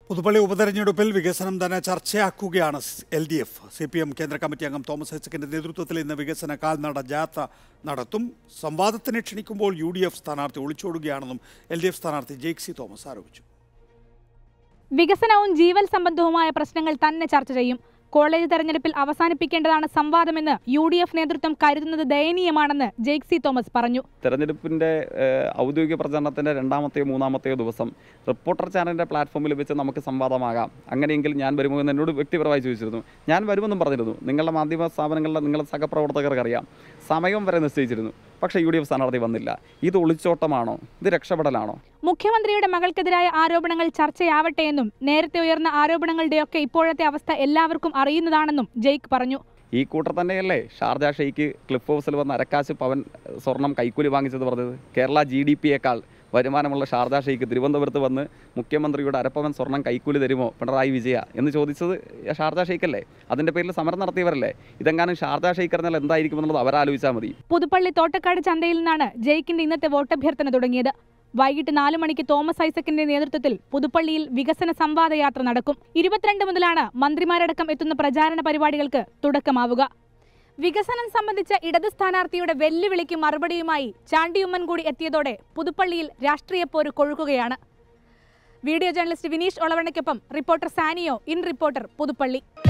പുതുപ്പള്ളി ഉപതെരഞ്ഞെടുപ്പിൽ വികസനം തന്നെ ചർച്ചയാക്കുകയാണ് L D F C P M കേന്ദ്ര കമ്മിറ്റി അംഗം തോമസ് ഐസക്കിന്റെ നേതൃത്വത്തിൽ ഇന്ന് വികസന കാൽനട ജാഥ നടത്തും സംവാദത്തിന് ക്ഷണിക്കുമ്പോൾ യു ഡി എഫ് സ്ഥാനാർത്ഥി ഒളിച്ചോടുകയാണെന്നും എൽ ഡി എഫ് സ്ഥാനാർത്ഥി ജെയ്ക്സി തോമസ് ആരോപിച്ചു വികസനവും ജീവൽ സംബന്ധവുമായ പ്രശ്നങ്ങൾ തന്നെ ചർച്ച ചെയ്യും കോളേജ് തെരഞ്ഞെടുപ്പിൽ അവസാനിപ്പിക്കേണ്ടതാണ് സംവാദമെന്ന് യു ഡി എഫ് നേതൃത്വം കരുതുന്നത് ദയനീയമാണെന്ന് ജെയ്ക്സി തോമസ് പറഞ്ഞു തെരഞ്ഞെടുപ്പിൻ്റെ ഏഹ്, ഔദ്യോഗിക പ്രചരണത്തിൻ്റെ രണ്ടാമത്തെയോ മൂന്നാമത്തെയോ ദിവസം റിപ്പോർട്ടർ ചാനലിൻ്റെ പ്ലാറ്റ്ഫോമിൽ വെച്ച് നമുക്ക് സംവാദമാകാം അങ്ങനെയെങ്കിൽ ഞാൻ വരുമോ എന്ന് എന്നോട് വ്യക്തിപരമായി ചോദിച്ചിരുന്നു ഞാൻ വരുമെന്നും പറഞ്ഞിരുന്നു നിങ്ങളുടെ മാധ്യമ സ്ഥാപനങ്ങളിലെ നിങ്ങളുടെ സഹപ്രവർത്തകർക്ക് അറിയാം സമയം വരെ നിശ്ചയിച്ചിരുന്നു പക്ഷേ യു ഡി എഫ് സ്ഥാനാർത്ഥി വന്നില്ല ഇത് ഒളിച്ചോട്ടമാണോ ഇത് രക്ഷപ്പെടലാണോ മുഖ്യമന്ത്രിയുടെ മകൾക്കെതിരായ ആരോപണങ്ങൾ ചർച്ചയാവട്ടെ എന്നും നേരത്തെ ഉയർന്ന ആരോപണങ്ങളുടെയൊക്കെ ഇപ്പോഴത്തെ അവസ്ഥ എല്ലാവർക്കും അറിയുന്നതാണെന്നും ജെയ്ക്ക് പറഞ്ഞു ഈ കൂട്ടർ തന്നെയല്ലേ ഷാർജ ഷെയ്ക്ക് ക്ലിഫ് ഹൗസിൽ വന്ന് അരക്കാശ് പവൻ സ്വർണം കൈക്കൂലി വാങ്ങിച്ചത് പറഞ്ഞത് കേരള ജി ഡി പിയേക്കാൾ വരുമാനമുള്ള ഷാർജ ഷെയ്ക്ക് തിരുവനന്തപുരത്ത് വന്ന് മുഖ്യമന്ത്രിയുടെ അരപ്പവൻ സ്വർണം കൈക്കൂലി തരുമോ പിണറായി വിജയ എന്ന് ചോദിച്ചത് ഷാർജ ഷെയ്ക്കല്ലേ അതിൻ്റെ പേരിൽ സമരം നടത്തിയവരല്ലേ ഇതെങ്ങാനും ഷാർജ ഷെയ്ക്ക് അറിഞ്ഞാൽ എന്തായിരിക്കും എന്നുള്ളത് അവരാലോചിച്ചാൽ മതി പുതുപ്പള്ളി തോട്ടക്കാട് ചന്തയിൽ നിന്നാണ് ജെയ്ക്കിന്റെ ഇന്നത്തെ വോട്ടഭ്യർത്ഥന തുടങ്ങിയത് വൈകിട്ട് നാല് മണിക്ക് തോമസ് ഐസക്കിന്റെ നേതൃത്വത്തിൽ പുതുപ്പള്ളിയിൽ വികസന സംവാദയാത്ര നടക്കും ഇരുപത്തിരണ്ട് മുതലാണ് മന്ത്രിമാരടക്കം എത്തുന്ന പ്രചാരണ പരിപാടികൾക്ക് തുടക്കമാവുക വികസനം സംബന്ധിച്ച ഇടത് സ്ഥാനാർത്ഥിയുടെ വെല്ലുവിളിക്ക് മറുപടിയുമായി ചാണ്ടിയുമ്മൻ കൂടി എത്തിയതോടെ പുതുപ്പള്ളിയിൽ രാഷ്ട്രീയ പോര് കൊഴുക്കുകയാണ് വീഡിയോ ജേർണലിസ്റ്റ് വിനീഷ് ഒളവണ്ണയ്ക്കൊപ്പം reporter Sanio in reporter Puthuppally